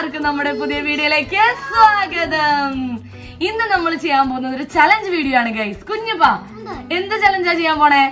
എല്ലാവർക്കും നമ്മുടെ പുതിയ വീഡിയോയിലേക്ക് സ്വാഗതം ഇന്ന് നമ്മൾ ചെയ്യാൻ പോകുന്നത് ഒരു ചലഞ്ച് വീഡിയോ ആണ് ഗൈസ് കുഞ്ഞുപ്പാ എന്ത് ചലഞ്ചാ ചെയ്യാൻ പോണേ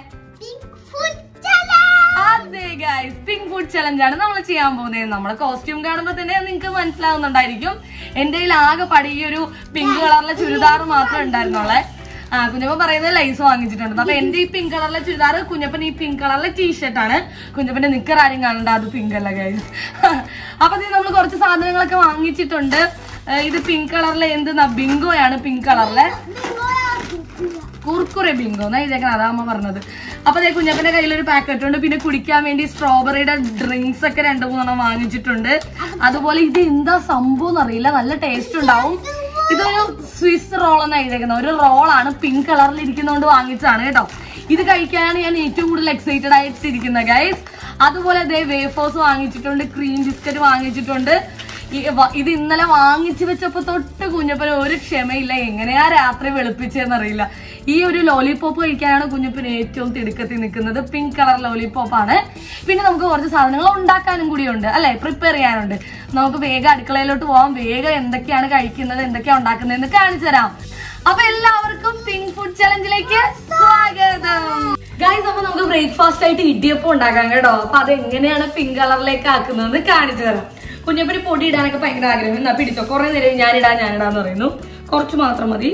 അതെ ഗൈസ് പിങ്ക് ഫുഡ് ചലഞ്ച് ആണ് നമ്മൾ ചെയ്യാൻ പോകുന്നത് നമ്മളെ കോസ്റ്റ്യൂം കാണുമ്പോ തന്നെ നിങ്ങൾക്ക് മനസ്സിലാവുന്നുണ്ടായിരിക്കും എന്റെ കയ്യിൽ ആകെ പടി ഈ ഒരു പിങ്ക് കളറിലെ ചുരിദാർ മാത്രമേ ഉണ്ടായിരുന്നുള്ളേ ആ കുഞ്ഞപ്പൻ പറയുന്നത് ലൈസ് വാങ്ങിച്ചിട്ടുണ്ട് അപ്പൊ എന്റെ ഈ പിങ്ക് കളറിലെ ചുരിദാർ കുഞ്ഞപ്പൻ ഈ പിങ്ക് കളറിലെ ടീഷർട്ട് ആണ് കുഞ്ഞപ്പന്റെ നിക്കർ ആരും കാണണ്ട അത് പിങ്ക് അല്ല ഗൈസ് അപ്പൊ നമ്മൾ കുറച്ച് സാധനങ്ങളൊക്കെ വാങ്ങിച്ചിട്ടുണ്ട് ഏ, ഇത് പിങ്ക് കളറിലെ എന്തെന്നാ ബിങ്കോയാണ് പിങ്ക് കളറിലെ കുർക്കുറെ ബിങ്കോ എന്നാ ഇതേക്കണം അതാ അമ്മ പറഞ്ഞത് അപ്പൊ അതേ കുഞ്ഞപ്പന്റെ കയ്യിൽ ഒരു പാക്കറ്റ് ഉണ്ട് പിന്നെ കുടിക്കാൻ വേണ്ടി സ്ട്രോബെറിയുടെ ഡ്രിങ്ക്സ് ഒക്കെ രണ്ടു മൂന്നെണ്ണം വാങ്ങിച്ചിട്ടുണ്ട് അതുപോലെ ഇത് എന്താ സംഭവം എന്നറിയില്ല നല്ല ടേസ്റ്റ് ഉണ്ടാവും ഇതൊരു സ്വിസ് റോൾ എന്ന് എഴുതിയേക്കുന്നത് ഒരു റോളാണ് പിങ്ക് കളറിൽ ഇരിക്കുന്നതുകൊണ്ട് വാങ്ങിച്ചതാണ് കേട്ടോ ഇത് കഴിക്കാനാണ് ഞാൻ ഏറ്റവും കൂടുതൽ എക്സൈറ്റഡ് ആയിട്ടിരിക്കുന്നത് ഗൈസ് അതുപോലെ ദേ വേഫേഴ്സ് വാങ്ങിച്ചിട്ടുണ്ട് ക്രീം ബിസ്ക്കറ്റ് വാങ്ങിച്ചിട്ടുണ്ട് ഈ വ- ഇത് ഇന്നലെ വാങ്ങിച്ചു വെച്ചപ്പോ തൊട്ട് കുഞ്ഞപ്പന് ഒരു ക്ഷമയില്ല എങ്ങനെയാ രാത്രി വെളുപ്പിച്ചതെന്നറിയില്ല ഈ ഒരു ലോലിപോപ്പ് കഴിക്കാനാണ് കുഞ്ഞപ്പന് ഏറ്റവും തിടുക്കത്തിൽ നിൽക്കുന്നത് പിങ്ക് കളർ ലോലിപോപ്പ് ആണ് പിന്നെ നമുക്ക് കുറച്ച് സാധനങ്ങൾ ഉണ്ടാക്കാനും കൂടിയുണ്ട് അല്ലെ പ്രിപ്പയർ ചെയ്യാനുണ്ട് നമുക്ക് വേഗം അടുക്കളയിലോട്ട് പോവാം വേഗം എന്തൊക്കെയാണ് കഴിക്കുന്നത് എന്തൊക്കെയാ ഉണ്ടാക്കുന്നതെന്ന് കാണിച്ചു തരാം അപ്പൊ എല്ലാവർക്കും പിങ്ക് ഫുഡ് ചലഞ്ചിലേക്ക് സ്വാഗതം ഗൈസ് അപ്പൊ നമുക്ക് ബ്രേക്ക്ഫാസ്റ്റ് ആയിട്ട് ഇടിയപ്പം ഉണ്ടാക്കാം കേട്ടോ അപ്പൊ അത് എങ്ങനെയാണ് പിങ്ക് കളറിലേക്ക് ആക്കുന്നതെന്ന് കാണിച്ചു തരാം കുഞ്ഞപ്പന് പൊടി ഇടാനൊക്കെ ഭയങ്കര ആഗ്രഹം എന്നാ പിടിച്ചോ കുറെ നേരം ഞാനിടാ ഞാനിടാന്ന് പറയുന്നു കുറച്ച് മാത്രം മതി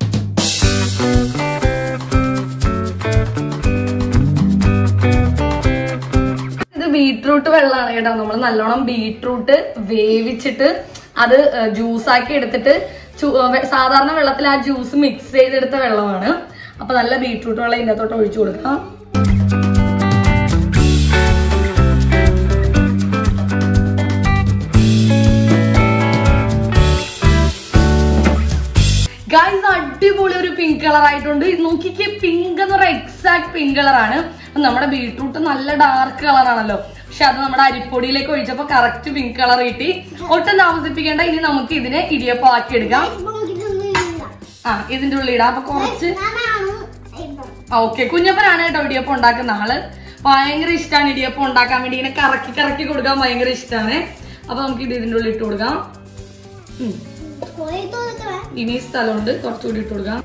ഇത് ബീട്രൂട്ട് വെള്ളമാണ് കേട്ടോ നമ്മൾ നല്ലോണം ബീട്രൂട്ട് വേവിച്ചിട്ട് അത് ജ്യൂസ് ആക്കി എടുത്തിട്ട് ചു- ഏ, വെ- സാധാരണ വെള്ളത്തിൽ ആ ജ്യൂസ് മിക്സ് ചെയ്തെടുത്ത വെള്ളമാണ് അപ്പൊ നല്ല ബീട്രൂട്ട് വെള്ളം ഇതിനകത്തോട്ട് ഒഴിച്ചു കൊടുക്കാം ഗൈസ് അടിപൊളി ഒരു പിങ്ക് കളർ ആയിട്ടുണ്ട് ഇത് നോക്കിക്കേ പിങ്ക് എന്ന് പറയുന്ന എക്സാക്ട് പിങ്ക് കളർ ആണ് അപ്പൊ നമ്മുടെ ബീട്രൂട്ട് നല്ല ഡാർക്ക് കളർ ആണല്ലോ പക്ഷെ അത് നമ്മുടെ അരിപ്പൊടിയിലേക്ക് ഒഴിച്ചപ്പോ കറക്റ്റ് പിങ്ക് കളർ കിട്ടി ഒട്ടും താമസിപ്പിക്കേണ്ട ഇനി നമുക്ക് ഇതിനെ ഇടിയപ്പം ആക്കി എടുക്കാം ആ ഇതിന്റെ ഉള്ളിൽ ഇടാം അപ്പൊ കുറച്ച് ഓക്കെ കുഞ്ഞപ്പനാണ് കേട്ടോ ഇടിയപ്പം ഉണ്ടാക്കുന്ന ആള് ഭയങ്കര ഇഷ്ടമാണ് ഇടിയപ്പം ഉണ്ടാക്കാൻ വേണ്ടി ഇങ്ങനെ കറക്കി കറക്കി കൊടുക്കാൻ ഭയങ്കര ഇഷ്ടമാണ് അപ്പൊ നമുക്ക് ഇത് ഇതിന്റെ ഉള്ളിൽ ഇട്ട് കൊടുക്കാം ഉം. ഇനി സ്ഥലമുണ്ട് കുറച്ചുകൂടി ഇട്ട് കൊടുക്കാം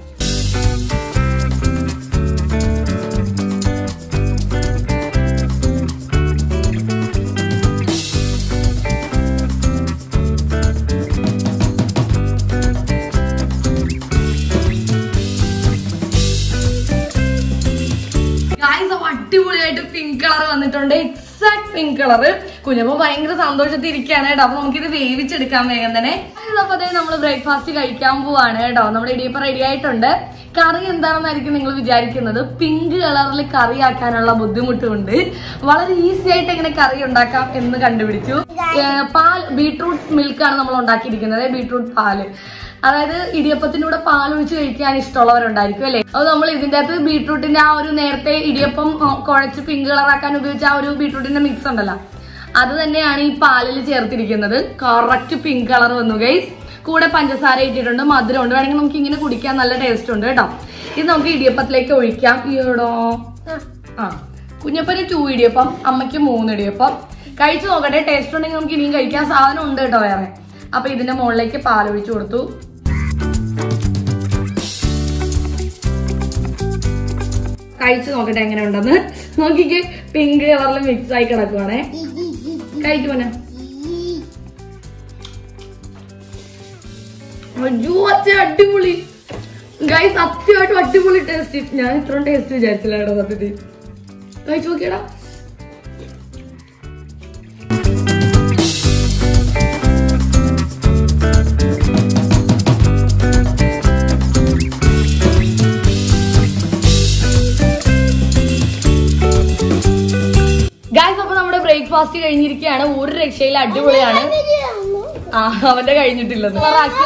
ഗായ്സ് അപ്പൊ അടിപൊളിയായിട്ട് പിങ്ക് കളർ വന്നിട്ടുണ്ട് എക്സാക്ട് പിങ്ക് കളർ കുഞ്ഞപ്പോ ഭയങ്കര സന്തോഷത്തിൽ ഇരിക്കുകയാണ് കേട്ടോ അപ്പൊ നമുക്കിത് വേവിച്ചെടുക്കാൻ വേഗം തന്നെ അപ്പൊ അതേ നമ്മൾ ബ്രേക്ക്ഫാസ്റ്റ് കഴിക്കാൻ പോവാണ് കേട്ടോ നമ്മുടെ ഇടിയപ്പം റെഡി ആയിട്ടുണ്ട് കറി എന്താണെന്നായിരിക്കും നിങ്ങൾ വിചാരിക്കുന്നത് പിങ്ക് കളറിൽ കറി ആക്കാനുള്ള ബുദ്ധിമുട്ടുണ്ട് വളരെ ഈസി ആയിട്ട് എങ്ങനെ കറി ഉണ്ടാക്കാം എന്ന് കണ്ടുപിടിച്ചു ഏ, പാൽ ബീട്രൂട്ട് മിൽക്കാണ് നമ്മൾ ഉണ്ടാക്കിയിരിക്കുന്നത് ബീട്രൂട്ട് പാല് അതായത് ഇടിയപ്പത്തിന്റെ കൂടെ പാൽ ഒഴിച്ച് കഴിക്കാൻ ഇഷ്ടമുള്ളവരുണ്ടായിരിക്കും അല്ലെ അത് നമ്മൾ ഇതിന്റെ അകത്ത് ബീട്രൂട്ടിന്റെ ആ ഒരു നേരത്തെ ഇടിയപ്പം ആ, കുഴച്ച് പിങ്ക് കളറാക്കാൻ ഉപയോഗിച്ച ആ ഒരു ബീട്രൂട്ടിന്റെ മിക്സ് ഉണ്ടല്ലോ അത് തന്നെയാണ് ഈ പാലിൽ ചേർത്തിരിക്കുന്നത് കറക്റ്റ് പിങ്ക് കളർ വന്നു ഗൈസ് കൂടെ പഞ്ചസാര ഇട്ടിട്ടുണ്ട് മധുരം ഉണ്ട് വേണമെങ്കിൽ നമുക്ക് ഇങ്ങനെ കുടിക്കാൻ നല്ല ടേസ്റ്റ് ഉണ്ട് കേട്ടോ ഇത് നമുക്ക് ഇടിയപ്പത്തിലേക്ക് ഒഴിക്കാം ഈടോ ആ കുഞ്ഞപ്പന് ടു ഇടിയപ്പം അമ്മയ്ക്ക് മൂന്ന് ഇടിയപ്പം കഴിച്ചു നോക്കട്ടെ ടേസ്റ്റ് ഉണ്ടെങ്കിൽ നമുക്ക് ഇനിയും കഴിക്കാൻ സാധനം ഉണ്ട് കേട്ടോ വേറെ അപ്പൊ ഇതിന്റെ മുകളിലേക്ക് പാൽ ഒഴിച്ചു കൊടുത്തു കഴിച്ചു നോക്കട്ടെ എങ്ങനെ ഉണ്ടെന്ന് നോക്കിക്ക് പിങ്ക് കളറിൽ മിക്സ് ആയി കിടക്കുവാണേ കഴിച്ചു പോനെ അയ്യോ അച്ഛ അടിപൊളി ഗൈ സത്യമായിട്ടും അടിപൊളി ടേസ്റ്റ് ഞാൻ ഇത്രയും ടേസ്റ്റ് വിചാരിച്ചില്ല കേട്ടോ സത്യത്തിൽ കഴിച്ചു നോക്കിയടാ ഗായ്സ് അപ്പൊ നമ്മുടെ ബ്രേക്ക്ഫാസ്റ്റ് കഴിഞ്ഞിരിക്കുകയാണ് ഒരു രക്ഷയിൽ അടിപൊളിയാണ് ആ അവന്റെ കഴിഞ്ഞിട്ടില്ലെന്ന് കളറാക്കി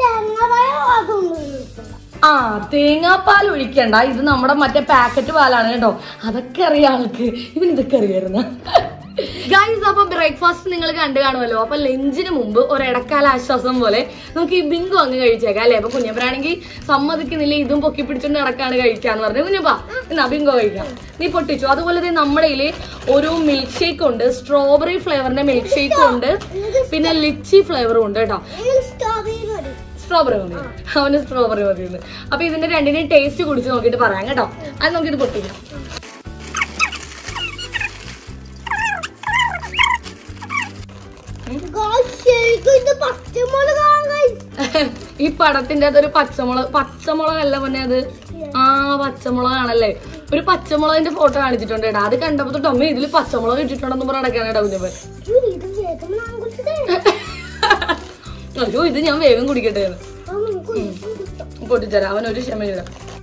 ആ തേങ്ങാപ്പാൽ ഒഴിക്കണ്ട ഇത് നമ്മുടെ മറ്റേ പാക്കറ്റ് പാലാണ് കേട്ടോ അതൊക്കെ അറിയാം ആൾക്ക് ഇവൻ ഇതൊക്കെ അറിയായിരുന്ന ഗൈസ് അപ്പൊ ബ്രേക്ക്ഫാസ്റ്റ് നിങ്ങൾ കണ്ടു കാണുമല്ലോ അപ്പൊ ലഞ്ചിന് മുമ്പ് ഒരു ഇടക്കാല ആശ്വാസം പോലെ നമുക്ക് ഈ ബിങ്കു അങ്ങ് കഴിച്ചേക്കാം അല്ലെ അപ്പൊ കുഞ്ഞപ്പനാണെങ്കിൽ സമ്മതിക്കുന്നില്ല ഇതും പൊക്കി പിടിച്ചോണ്ട് ഇടക്കാണ് കഴിക്കാന്ന് പറഞ്ഞു കുഞ്ഞപ്പാ എന്നാ ബിങ്കോ കഴിക്കാം നീ പൊട്ടിച്ചു അതുപോലെ തന്നെ നമ്മുടെ കയ്യില് ഒരു മിൽക്ക് ഷേക്ക് ഉണ്ട് സ്ട്രോബെറി ഫ്ലേവറിന്റെ മിൽക്ക് ഷേക്കും ഉണ്ട് പിന്നെ ലിച്ചി ഫ്ലേവറും ഉണ്ട് കേട്ടോ സ്ട്രോബെറി മതി അവന് സ്ട്രോബെറി മതി അപ്പൊ ഇതിന്റെ രണ്ടിനെയും ടേസ്റ്റ് കുടിച്ച് നോക്കിയിട്ട് പറയാം കേട്ടോ അത് നോക്കിയിട്ട് പൊട്ടിക്കാം ഈ പടത്തിന്റെ അതൊരു പച്ചമുളക് പച്ചമുളകല്ല പിന്നെ അത് ആ പച്ചമുളകാണല്ലേ ഒരു പച്ചമുളകിന്റെ ഫോട്ടോ കാണിച്ചിട്ടുണ്ട് കേട്ടോ അത് കണ്ടപ്പോ തൊട്ട് അമ്മ ഇതില് പച്ചമുളക് ഇട്ടിട്ടുണ്ടെന്ന് പറഞ്ഞ നടക്കാണ് കേട്ടോ കുഞ്ഞപ്പൻ അയ്യോ ഇത് ഞാൻ വേഗം കുടിക്കട്ടെ എന്ന്. പൊട്ടിച്ചരാം അവൻ ഒരു ക്ഷമയില്ല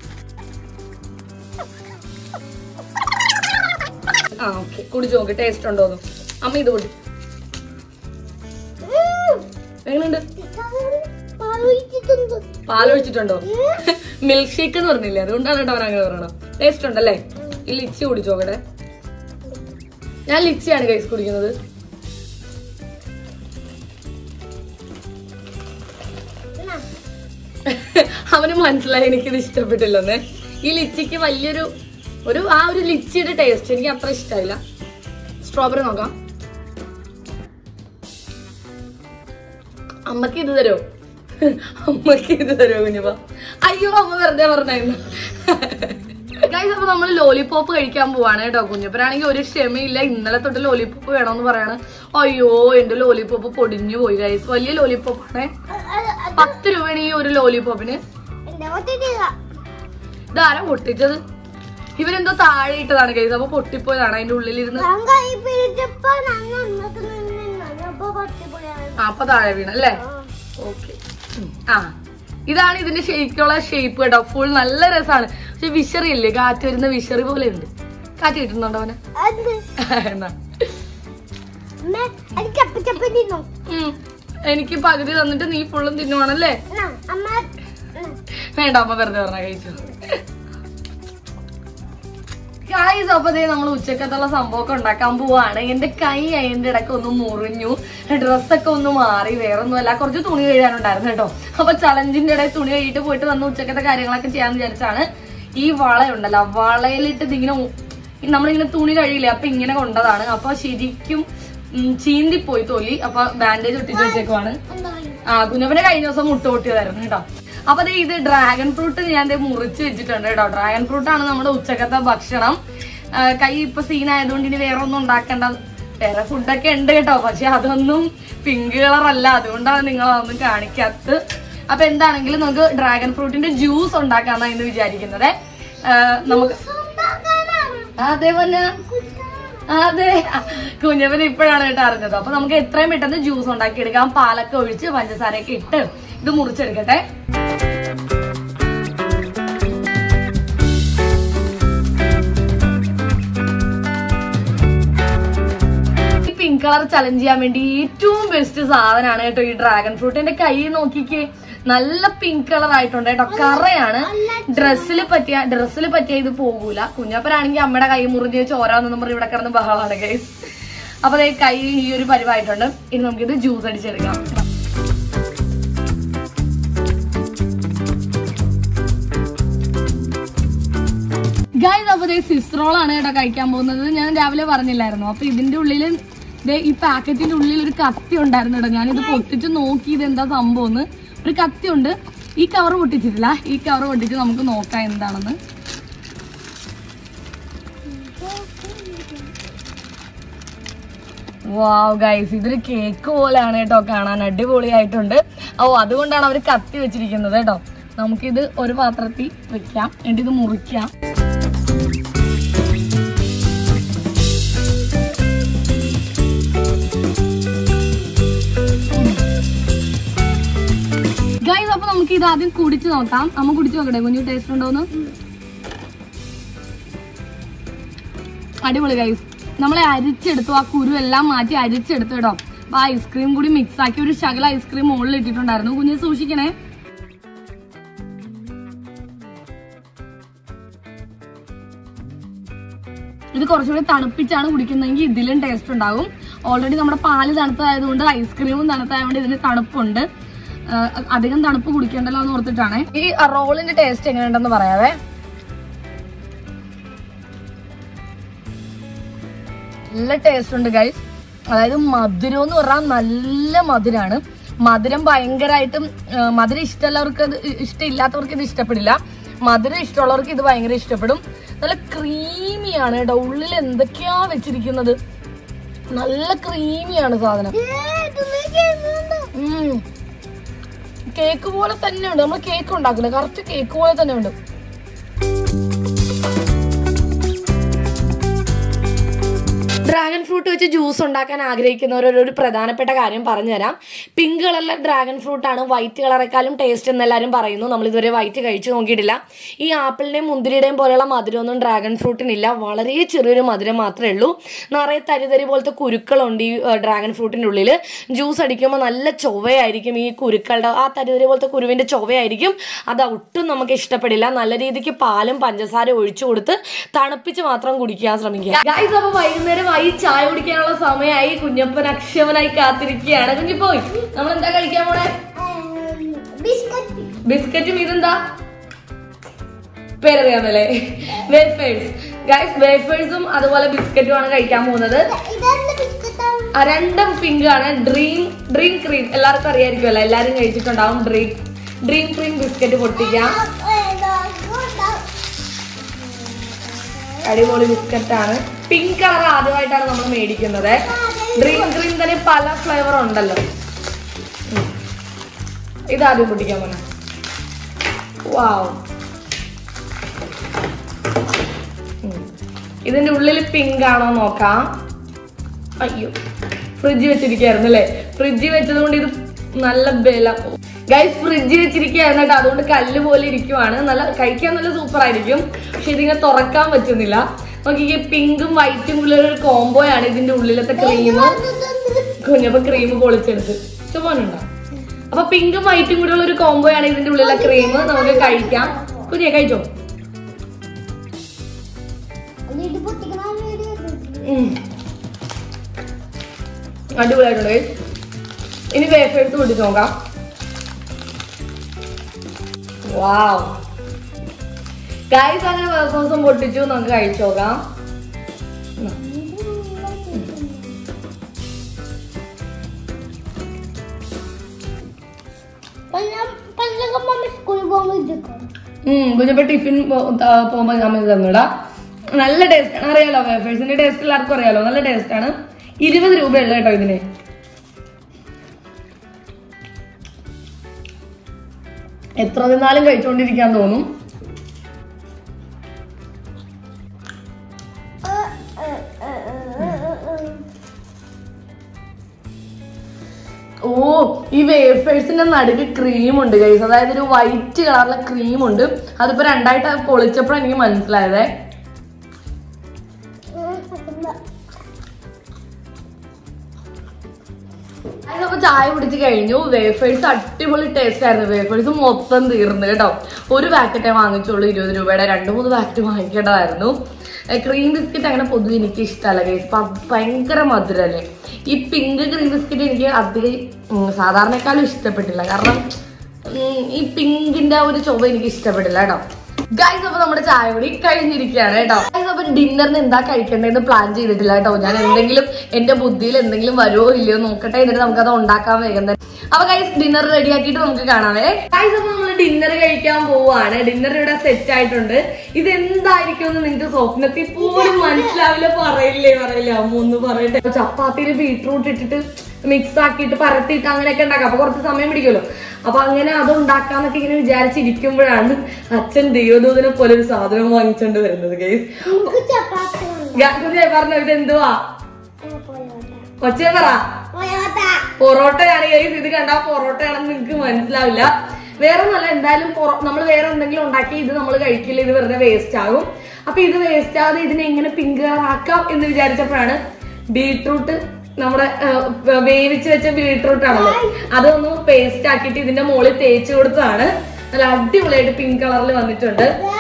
ആ ഓക്കെ കുടിച്ചു നോക്ക് ടേസ്റ്റ് ഉണ്ടോന്ന് അമ്മ ഇത് പൊട്ടി എങ്ങനെയുണ്ട് പാലൊഴിച്ചിട്ടുണ്ടോ മിൽക്ക് ഷേക്ക് എന്ന് പറഞ്ഞില്ലേ അതുകൊണ്ടാണ് കേട്ടോ അവൻ അങ്ങനെ പറയണം ടേസ്റ്റ് ഉണ്ടല്ലേ ഈ ലിച്ചി കുടിച്ചു നോക്കട്ടെ ഞാൻ ലിച്ചിയാണ് കൈസ് കുടിക്കുന്നത് അവന് മനസ്സിലായി എനിക്കിത് ഇഷ്ടപ്പെട്ടില്ലെന്ന് ഈ ലിച്ചിക്ക് വലിയൊരു ഒരു ആ ഒരു ലിച്ചിയുടെ ടേസ്റ്റ് എനിക്ക് അത്ര ഇഷ്ടമായില്ല സ്ട്രോബെറി നോക്കാം അമ്മക്ക് ഇത് തരോ അമ്മക്ക് ഇത് തരോ കുഞ്ഞപ്പ അയ്യോ അമ്മ വെറുതെ പറഞ്ഞായിരുന്നു ഗൈസ് അപ്പൊ നമ്മൾ ലോലിപോപ്പ് കഴിക്കാൻ പോവാണ് കേട്ടോ കുഞ്ഞപ്പനാണെങ്കിൽ ഒരു ക്ഷമയില്ല ഇന്നലെ തൊട്ട് ലോലിപോപ്പ് വേണമെന്ന് പറയാണ് അയ്യോ എന്റെ ലോലിപോപ്പ് പൊടിഞ്ഞു പോയി ഗൈസ് വലിയ ലോലിപോപ്പ് ആണേ പത്ത് രൂപയാണ് ഈ ഒരു ലോലിപോപ്പിന് ഇതാരാ പൊട്ടിച്ചത് ഇവരെന്തോ താഴെ ഇട്ടതാണ് ഗൈസ് അപ്പൊ പൊട്ടിപ്പോയതാണ് അതിന്റെ ഉള്ളിലിരുന്ന് ആ അപ്പൊ താഴെ വീണ അല്ലേ ഓക്കെ ആ ഇതാണ് ഇതിന്റെ ശരിക്കുള്ള ഷേപ്പ് കേട്ടോ ഫുൾ നല്ല രസമാണ് പക്ഷെ വിഷറി ഇല്ലേ കാറ്റ് വരുന്ന വിഷറി പോലെ ഉണ്ട് കാറ്റ് കിട്ടുന്നുണ്ടോ അവനെ എന്നാ ഉം. എനിക്ക് പകുതി തന്നിട്ട് നീ ഫുള്ളും തിന്നുവാണല്ലേ വേണ്ട അമ്മ വെറുതെ പറഞ്ഞ കഴിച്ചു ഗായ്സ് അപ്പൊ ദേ നമ്മൾ ഉച്ചക്കത്തുള്ള സംഭവമൊക്കെ ഉണ്ടാക്കാൻ പോവാണ് എന്റെ കൈ അതിന്റെ ഇടയ്ക്ക് ഒന്ന് മുറിഞ്ഞു ഡ്രസ്സൊക്കെ ഒന്ന് മാറി വേറെ ഒന്നുമല്ല കുറച്ച് തുണി കഴുകാനുണ്ടായിരുന്നു കേട്ടോ അപ്പൊ ചലഞ്ചിന്റെ ഇടയിൽ തുണി കഴുകിയിട്ട് പോയിട്ട് വന്ന് ഉച്ചക്കത്തെ കാര്യങ്ങളൊക്കെ ചെയ്യാന്ന് വിചാരിച്ചാണ് ഈ വള ഉണ്ടല്ലോ വളയിലിട്ട് ഇതിങ്ങനെ ഉ- നമ്മളിങ്ങനെ തുണി കഴിയില്ലേ അപ്പൊ ഇങ്ങനെ കൊണ്ടതാണ് അപ്പൊ ശരിക്കും ഉം, ചീന്തിപ്പോയി തൊലി അപ്പൊ ബാൻഡേജ് ഒട്ടിച്ച് വെച്ചേക്കുവാണ് ആ കുഞ്ഞപ്പനെ കഴിഞ്ഞ ദിവസം മുട്ട പൊട്ടിയതായിരുന്നു കേട്ടോ അപ്പൊ ദേ ഇത് ഡ്രാഗൺ ഫ്രൂട്ട് ഞാൻ ദേ മുറിച്ച് വെച്ചിട്ടുണ്ട് കേട്ടോ ഡ്രാഗൺ ഫ്രൂട്ട് ആണ് നമ്മുടെ ഉച്ചക്കത്തെ ഭക്ഷണം ആ, കൈ ഇപ്പൊ സീൻ ആയതുകൊണ്ട് ഇനി വേറെ ഒന്നും ഉണ്ടാക്കണ്ട വേറെ ഫുഡൊക്കെ ഉണ്ട് കേട്ടോ പക്ഷെ അതൊന്നും പിങ്ക് കളർ അല്ല അതുകൊണ്ടാണ് നിങ്ങൾ അതൊന്നും കാണിക്കാത്തത് അപ്പൊ എന്താണെങ്കിലും നമുക്ക് ഡ്രാഗൺ ഫ്രൂട്ടിന്റെ ജ്യൂസ് ഉണ്ടാക്കാന്നാണ് ഇന്ന് വിചാരിക്കുന്നത് ആ, നമുക്ക് അതെ പറഞ്ഞ അതെ കുഞ്ഞപ്പൻ ഇപ്പോഴാണ് കേട്ടോ അറിഞ്ഞത് അപ്പൊ നമുക്ക് എത്രയും പെട്ടെന്ന് ജ്യൂസ് ഉണ്ടാക്കി എടുക്കാം പാലൊക്കെ ഒഴിച്ച് പഞ്ചസാരയൊക്കെ ഇട്ട് ഇത് മുറിച്ചെടുക്കട്ടെ ഈ പിങ്ക് കളർ ചലഞ്ച് ചെയ്യാൻ വേണ്ടി ഏറ്റവും ബെസ്റ്റ് സാധനമാണ് കേട്ടോ ഈ ഡ്രാഗൺ ഫ്രൂട്ട് എന്റെ കൈ നോക്കിക്കേ നല്ല പിങ്ക് കളർ ആയിട്ടുണ്ട് കേട്ടോ കറയാണ് ഡ്രസ്സിൽ പറ്റിയ ഡ്രസ്സിൽ പറ്റിയ ഇത് പോകൂല കുഞ്ഞപ്പനാണെങ്കിൽ അമ്മയുടെ കൈ മുറിഞ്ഞ് ചോരാന്നൊന്നും പറഞ്ഞ് ഇവിടെ കിടന്ന് ബഹളമാണ് ഗൈസ് അപ്പൊ ദേ കൈ ഈ ഒരു പരിവായിട്ടുണ്ട് ഇനി നമുക്കിത് ജ്യൂസ് അടിച്ചെടുക്കാം ഗൈസ് അപ്പൊ ദേ സിസ്റോൾ ആണ് കേട്ടോ കഴിക്കാൻ പോകുന്നത് ഞാൻ രാവിലെ പറഞ്ഞില്ലായിരുന്നു അപ്പൊ ഇതിന്റെ ഉള്ളിൽ ദേ ഈ പാക്കറ്റിന്റെ ഉള്ളിൽ ഒരു കത്തി ഉണ്ടായിരുന്നു കേട്ടോ ഞാനിത് പൊട്ടിച്ച് നോക്കി ഇത് എന്താ സംഭവം എന്ന് ഒരു കത്തി ഉണ്ട് ഈ കവർ പൊട്ടിച്ചിട്ടില്ല ഈ കവർ പൊട്ടിച്ച് നമുക്ക് നോക്കാം എന്താണെന്ന് വാവ് ഗൈസ് ഇതൊരു കേക്ക് പോലെയാണ് കേട്ടോ കാണാൻ അടിപൊളിയായിട്ടുണ്ട് ഓ അതുകൊണ്ടാണ് അവർ കത്തി വെച്ചിരിക്കുന്നത് കേട്ടോ നമുക്കിത് ഒരു പാത്രത്തിൽ വെക്കാം എന്നിട്ട് ഇത് മുറിക്കാം ഗൈസ് അപ്പൊ നമുക്ക് ഇത് ആദ്യം കുടിച്ചു നോക്കാം അമ്മ കുടിച്ചു നോക്കട്ടെ കുഞ്ഞു ടേസ്റ്റ് ഉണ്ടോന്ന് അടിപൊളി ഗൈസ് നമ്മളെ അരിച്ചെടുത്തു ആ കുരു എല്ലാം മാറ്റി അരിച്ചെടുത്തു കേട്ടോ അപ്പൊ ആ ഐസ്ക്രീം കൂടി മിക്സ് ആക്കി ഒരു ശകല ഐസ്ക്രീം മുകളിൽ ഇട്ടിട്ടുണ്ടായിരുന്നു കുഞ്ഞ് സൂക്ഷിക്കണേ ഇത് കുറച്ചുകൂടി തണുപ്പിച്ചാണ് കുടിക്കുന്നതെങ്കിൽ ഇതിലും ടേസ്റ്റ് ഉണ്ടാകും ഓൾറെഡി നമ്മുടെ പാല് തണുത്തതായതുകൊണ്ട് ഐസ്ക്രീമും തണുത്തതായതുകൊണ്ട് ഇതിന് തണുപ്പുണ്ട് ആ, അധികം തണുപ്പ് കുടിക്കേണ്ടല്ലോ എന്ന് ഓർത്തിട്ടാണ് ഈ റോളിന്റെ ടേസ്റ്റ് എങ്ങനെയുണ്ടെന്ന് പറയാവേ നല്ല ടേസ്റ്റ് ഉണ്ട് ഗൈസ് അതായത് മധുരം എന്ന് പറഞ്ഞാൽ നല്ല മധുരമാണ് മധുരം ഭയങ്കരമായിട്ടും ആ, മധുരം ഇഷ്ടമുള്ളവർക്ക് അത് ഇഷ്ടമില്ലാത്തവർക്ക് ഇത് ഇഷ്ടപ്പെടില്ല മധുരം ഇഷ്ടമുള്ളവർക്ക് ഇത് ഭയങ്കര ഇഷ്ടപ്പെടും നല്ല ക്രീമിയാണ് കേട്ടോ ഉള്ളിൽ എന്തൊക്കെയാ വെച്ചിരിക്കുന്നത് നല്ല ക്രീമിയാണ് സാധനം ഉം. കേക്ക് പോലെ തന്നെ ഉണ്ട് നമ്മൾ കേക്ക് ഉണ്ടാക്കില്ല കറക്റ്റ് കേക്ക് പോലെ തന്നെ ഉണ്ട് ഡ്രാഗൺ ഫ്രൂട്ട് വെച്ച് ജ്യൂസ് ഉണ്ടാക്കാൻ ആഗ്രഹിക്കുന്നവരോട് ഒരു പ്രധാനപ്പെട്ട കാര്യം പറഞ്ഞുതരാം പിങ്ക് കളറിലെ ഡ്രാഗൺ ഫ്രൂട്ട് ആണ് വൈറ്റ് കളറേക്കാളും ടേസ്റ്റ് എന്നെല്ലാവരും പറയുന്നു നമ്മൾ ഇതുവരെ വൈറ്റ് കഴിച്ചു നോക്കിയിട്ടില്ല ഈ ആപ്പിളിന്റെയും മുന്തിരിയുടെയും പോലെയുള്ള മധുരമൊന്നും ഡ്രാഗൺ ഫ്രൂട്ടിനില്ല വളരെ ചെറിയൊരു മധുരം മാത്രമേ ഉള്ളൂ നിറയെ തരിതരി പോലത്തെ കുരുക്കളുണ്ട് ഈ ഡ്രാഗൺ ഫ്രൂട്ടിൻ്റെ ഉള്ളിൽ ജ്യൂസ് അടിക്കുമ്പോൾ നല്ല ചൊവ്വയായിരിക്കും ഈ കുരുക്കളുടെ ആ തരിതരി പോലത്തെ കുരുവിൻ്റെ ചൊവ്വയായിരിക്കും അത് ഒട്ടും നമുക്ക് ഇഷ്ടപ്പെടില്ല നല്ല രീതിക്ക് പാലും പഞ്ചസാര ഒഴിച്ചു കൊടുത്ത് തണുപ്പിച്ച് മാത്രം കുടിക്കാൻ ശ്രമിക്കുക ഗൈസ് അപ്പൊ വൈകുന്നേരമായി ചായ കുടിക്കാനുള്ള സമയമായി കുഞ്ഞപ്പൻ അക്ഷമനായി കാത്തിരിക്കുകയാണ് കുഞ്ഞിപ്പോയി നമ്മൾ എന്താ കഴിക്കാൻ പോണേ ബിസ്ക്കറ്റും ഇതെന്താ പേരറിയാമല്ലേ വേഫേഴ്സ് ഗൈസ് വേഫേഴ്സും അതുപോലെ ബിസ്ക്കറ്റും ആണ് കഴിക്കാൻ പോകുന്നത് ആ, രണ്ടും പിങ്ക് ആണ് ഡ്രീം ഡ്രീം ക്രീം എല്ലാവർക്കും അറിയായിരിക്കുമല്ലോ എല്ലാരും കഴിച്ചിട്ടുണ്ടാവും ഡ്രീം ഡ്രീം ക്രീം ബിസ്ക്കറ്റ് പൊട്ടിക്കാം അടിപൊളി ബിസ്ക്കറ്റ് ആണ് പിങ്ക് കളർ ആദ്യമായിട്ടാണ് നമ്മൾ മേടിക്കുന്നത് ഡ്രീം ക്രീം തന്നെ പല ഫ്ലേവർ ഉണ്ടല്ലോ ഉം. ഇതാദ്യം പൊട്ടിക്കാൻ പോണേ വാവ് ഉം. ഇതിന്റെ ഉള്ളിൽ പിങ്ക് ആണോ നോക്കാം അയ്യോ ഫ്രിഡ്ജ് വെച്ചിരിക്കായിരുന്നു അല്ലേ ഫ്രിഡ്ജ് വെച്ചത് കൊണ്ട് ഇത് നല്ല ബലം ഗൈസ് ഫ്രിഡ്ജ് വെച്ചിരിക്കുകയായിരുന്നു കേട്ടോ അതുകൊണ്ട് കല്ല് പോലെ ഇരിക്കുവാണ് നല്ല കഴിക്കാൻ നല്ല സൂപ്പർ ആയിരിക്കും പക്ഷെ ഇതിങ്ങനെ തുറക്കാൻ പറ്റുന്നില്ല നോക്കിക്കേ പിങ്കും വൈറ്റും ഉള്ള ഒരു കോംബോ ആണ് ഇതിന്റെ ഉള്ളിലത്തെ ക്രീം കുഞ്ഞപ്പോ ക്രീം പൊളിച്ചെടുത്ത് ചുമനുണ്ടോ അപ്പൊ പിങ്കും വൈറ്റും കൂടെ ഉള്ള ഒരു കോംബോ ആണ് ഇതിന്റെ ഉള്ളിലെ ക്രീം നമുക്ക് കഴിക്കാം കുഞ്ഞെ കഴിച്ചോ ഉം. അടിപൊളിയായിട്ടുണ്ട് guys. ഇനി വേഫേഴ്സ് പൊട്ടിച്ച് നോക്കാം വാവ് ഗൈസ് അങ്ങനെ വേഫേഴ്സും പൊട്ടിച്ചു നമുക്ക് കഴിച്ചു നോക്കാം സ്കൂളിൽ പോകുമ്പോൾ ഇതൊക്കെ കുഞ്ഞപ്പോ ടിഫിൻ പോകുമ്പോ ഞാൻ തന്നിടാ നല്ല ടേസ്റ്റ് ആണ് അറിയാലോ വേഫേഴ്സിന്റെ ടേസ്റ്റ് എല്ലാവർക്കും അറിയാലോ നല്ല ടേസ്റ്റ് ആണ് ഇരുപത് രൂപയുള്ളൂ കേട്ടോ ഇതിന് എത്ര നിന്നാലും കഴിച്ചുകൊണ്ടിരിക്കാൻ തോന്നും ഓ ഈ വേഫേഴ്സിന്റെ നടുക്ക് ക്രീം ഉണ്ട് ഗൈസ് അതായത് ഒരു വൈറ്റ് കളറിലെ ക്രീം ഉണ്ട് അതിപ്പോ രണ്ടായിട്ട് പൊളിച്ചപ്പോഴാണ് എനിക്ക് മനസ്സിലായതേ അതിനപ്പോ ചായ കുടിച്ച് കഴിഞ്ഞു വേഫേഴ്സ് അടിപൊളി ടേസ്റ്റ് ആയിരുന്നു വേഫേഴ്സ് മൊത്തം തീർന്നു കേട്ടോ ഒരു പാക്കറ്റേ വാങ്ങിച്ചുള്ളൂ ഇരുപത് രൂപയുടെ രണ്ട് മൂന്ന് പാക്കറ്റ് വാങ്ങിക്കേണ്ടതായിരുന്നു ക്രീം ബിസ്ക്കറ്റ് അങ്ങനെ പൊതുവെ എനിക്ക് ഇഷ്ടമല്ല ഗൈസ് ഭയങ്കര മധുരല്ലേ ഈ പിങ്ക് ക്രീം ബിസ്ക്കറ്റ് എനിക്ക് അധികം ഉം, സാധാരണക്കാളും ഇഷ്ടപ്പെട്ടില്ല കാരണം ഉം, ഈ പിങ്കിന്റെ ആ ഒരു ചൊവ്വ എനിക്ക് ഇഷ്ടപ്പെട്ടില്ല കേട്ടോ ഗൈസ് അപ്പൊ നമ്മുടെ ചായ കൂടി കഴിഞ്ഞിരിക്കുകയാണ് കേട്ടോ ഗൈസ് അപ്പൊ ഡിന്നറിന് എന്താ കഴിക്കേണ്ടതെന്ന് പ്ലാൻ ചെയ്തിട്ടില്ല കേട്ടോ ഞാൻ എന്തെങ്കിലും എന്റെ ബുദ്ധിയിൽ എന്തെങ്കിലും വരുമോ ഇല്ലയോ നോക്കട്ടെ എന്നിട്ട് നമുക്കത് ഉണ്ടാക്കാൻ വേഗം തന്നെ അപ്പൊ ഗൈസ് ഡിന്നർ റെഡി ആക്കിയിട്ട് നമുക്ക് കാണാവേ ഗൈസ് അപ്പൊ നമ്മൾ ഡിന്നർ കഴിക്കാൻ പോവാണ് ഡിന്നർ ഇവിടെ സെറ്റ് ആയിട്ടുണ്ട് ഇത് എന്തായിരിക്കും എന്ന് നിങ്ങൾക്ക് സ്വപ്നത്തിൽ പോലും മനസ്സിലാവില്ല പറയില്ലേ പറയില്ല അമ്മ ഒന്ന് പറയട്ടെ അപ്പൊ ചപ്പാത്തിയിൽ ബീട്രൂട്ട് ഇട്ടിട്ട് മിക്സ് ആക്കിയിട്ട് പരത്തിയിട്ട് അങ്ങനെയൊക്കെ ഉണ്ടാക്കാം അപ്പൊ കുറച്ച് സമയം പിടിക്കുമല്ലോ അപ്പൊ അങ്ങനെ അത് ഉണ്ടാക്കാന്നൊക്കെ ഇങ്ങനെ വിചാരിച്ചിരിക്കുമ്പോഴാണ് അച്ഛൻ ദൈവദൂതനെ പോലെ ഒരു സാധനം വാങ്ങിച്ചോണ്ട് വരുന്നത് ഗൈസ് നമുക്ക് ചപ്പാത്തി വേണം. പറഞ്ഞു ഇത് എന്തുവാ പൊറോട്ട. കൊച്ചേ പറ പൊറോട്ട. പൊറോട്ടയാണ് ഗൈസ് ഇത് കണ്ടാ പൊറോട്ടയാണെന്ന് നിങ്ങൾക്ക് മനസ്സിലാവില്ല വേറെ നല്ല എന്തായാലും നമ്മൾ വേറെ എന്തെങ്കിലും ഉണ്ടാക്കി ഇത് നമ്മൾ കഴിക്കില്ല ഇത് വെറുതെ വേസ്റ്റ് ആകും അപ്പൊ ഇത് വേസ്റ്റ് ആകാതെ ഇതിനെ എങ്ങനെ പിങ്ക് കളർ ആക്കാം എന്ന് വിചാരിച്ചപ്പോഴാണ് ബീട്രൂട്ട് നമ്മുടെ ആ, വേവിച്ച് വെച്ച ബീട്രൂട്ട് ആണല്ലോ അതൊന്ന് പേസ്റ്റ് ആക്കിയിട്ട് ഇതിന്റെ മുകളിൽ തേച്ച് കൊടുത്തതാണ് നല്ല അടിപൊളിയായിട്ട് പിങ്ക് കളറിൽ വന്നിട്ടുണ്ട് Guys,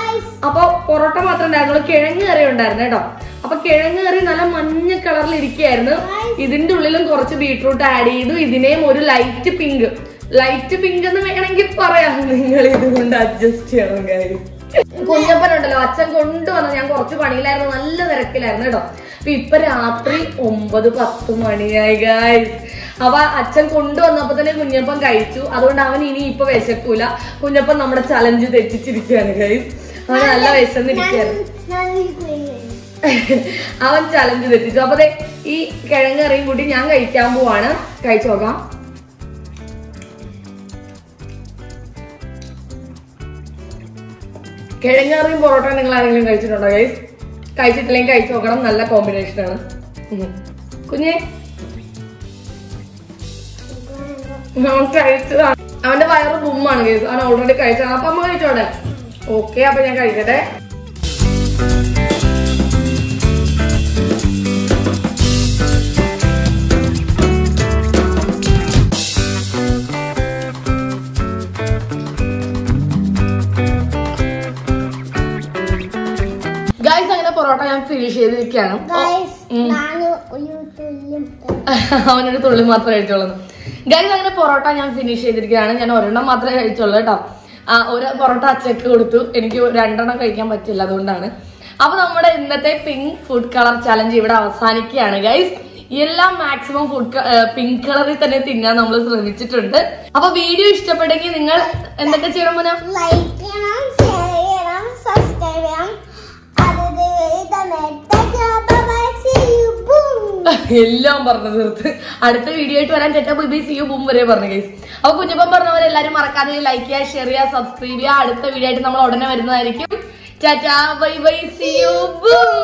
അപ്പൊ പൊറോട്ട മാത്രം ഉണ്ടായിരുന്നുള്ളൂ കിഴങ്ങ് കറി ഉണ്ടായിരുന്നു കേട്ടോ അപ്പൊ കിഴങ്ങ് കറി നല്ല മഞ്ഞ കളറിൽ ഇരിക്കുകയായിരുന്നു ഇതിന്റെ ഉള്ളിലും കുറച്ച് ബീട്രൂട്ട് ആഡ് ചെയ്തു ഇതിനെയും ഒരു ലൈറ്റ് പിങ്ക് ലൈറ്റ് പിങ്ക് എന്ന് വേണമെങ്കിൽ പറയാം നിങ്ങൾ ഇതുകൊണ്ട് അഡ്ജസ്റ്റ് ചെയ്യണം കാര്യം കുഞ്ഞപ്പനുണ്ടല്ലോ അച്ഛൻ കൊണ്ടുവന്ന ഞാൻ കുറച്ച് പണിയിലായിരുന്നു നല്ല തിരക്കിലായിരുന്നു കേട്ടോ അപ്പൊ ഇപ്പൊ രാത്രി ഒമ്പത് പത്ത് മണിയായി ഗായ്സ് അപ്പൊ അച്ഛൻ കൊണ്ടുവന്നപ്പോ തന്നെ കുഞ്ഞപ്പൻ കഴിച്ചു അതുകൊണ്ട് അവൻ ഇനി ഇപ്പൊ വിശക്കൂല കുഞ്ഞപ്പൻ നമ്മുടെ ചലഞ്ച് തെറ്റിച്ചിരിക്കുകയാണ് ഗൈസ് അവൻ നല്ല വിശന്നിരിക്കുകയാണ് ഞാൻ ഈ കുഴിയിൽ അവൻ ചലഞ്ച് തെറ്റിച്ചു അപ്പൊ ദേ ഈ കിഴങ്ങ് കറിയും കൂട്ടി ഞാൻ കഴിക്കാൻ പോവാണ് കഴിച്ചു നോക്കാം കിഴങ്ങ് കറിയും പൊറോട്ട നിങ്ങൾ ആരെങ്കിലും കഴിച്ചിട്ടുണ്ടോ ഗൈസ് കഴിച്ചിട്ടില്ലെങ്കിൽ കഴിച്ചു നോക്കണം നല്ല കോമ്പിനേഷൻ ആണ് ഉം. കുഞ്ഞെ അവൻ കഴിച്ചതാണ് അവന്റെ വയറ് ബുമ്മാണ് കേസ് അവൻ ഓൾറെഡി കഴിച്ചതാണ് അപ്പൊ അമ്മ കഴിച്ചോട്ടെ ഓക്കെ അപ്പൊ ഞാൻ കഴിക്കട്ടെ ഗൈസ് അങ്ങനെ പൊറോട്ട ഞാൻ ഫിനിഷ് ചെയ്തിരിക്കുകയാണ് ഗൈസ് ഉം. ഞാൻ ഒരു തുല്യം അവനൊരു തുള്ളി മാത്രമേ കഴിച്ചോളൂ ഗൈസ് അങ്ങനെ പൊറോട്ട ഞാൻ ഫിനിഷ് ചെയ്തിരിക്കുകയാണ് ഞാൻ ഒരെണ്ണം മാത്രമേ കഴിച്ചുള്ളൂ കേട്ടോ ആ ഒരു പൊറോട്ട അച്ചക്ക് കൊടുത്തു എനിക്ക് രണ്ടെണ്ണം കഴിക്കാൻ പറ്റില്ല അതുകൊണ്ടാണ് അപ്പൊ നമ്മുടെ ഇന്നത്തെ പിങ്ക് ഫുഡ് കളർ ചലഞ്ച് ഇവിടെ അവസാനിക്കുകയാണ് ഗൈസ് എല്ലാം മാക്സിമം ഫുഡ് പിങ്ക് കളറിൽ തന്നെ തിന്നാൻ നമ്മൾ ശ്രമിച്ചിട്ടുണ്ട് അപ്പൊ വീഡിയോ ഇഷ്ടപ്പെട്ടെങ്കിൽ നിങ്ങൾ എന്തൊക്കെ ചെയ്യണം മോനെ ലൈക്ക് ചെയ്യണം ഷെയർ ചെയ്യണം സബ്സ്ക്രൈബ് ചെയ്യണം അത് എല്ലാം പറഞ്ഞു തീർത്ത് അടുത്ത വീഡിയോ ആയിട്ട് വരാൻ ചേട്ടാ ബിബി സി യു ബും വരെ പറഞ്ഞു ഗൈസ് അപ്പൊ കുഞ്ഞപ്പം പറഞ്ഞവരെ എല്ലാരും മറക്കാതെ ലൈക്ക് ചെയ്യുക ഷെയർ ചെയ്യുക സബ്സ്ക്രൈബ് ചെയ്യുക അടുത്ത വീഡിയോ ആയിട്ട് നമ്മൾ ഉടനെ വരുന്നതായിരിക്കും tata bye bye see you boom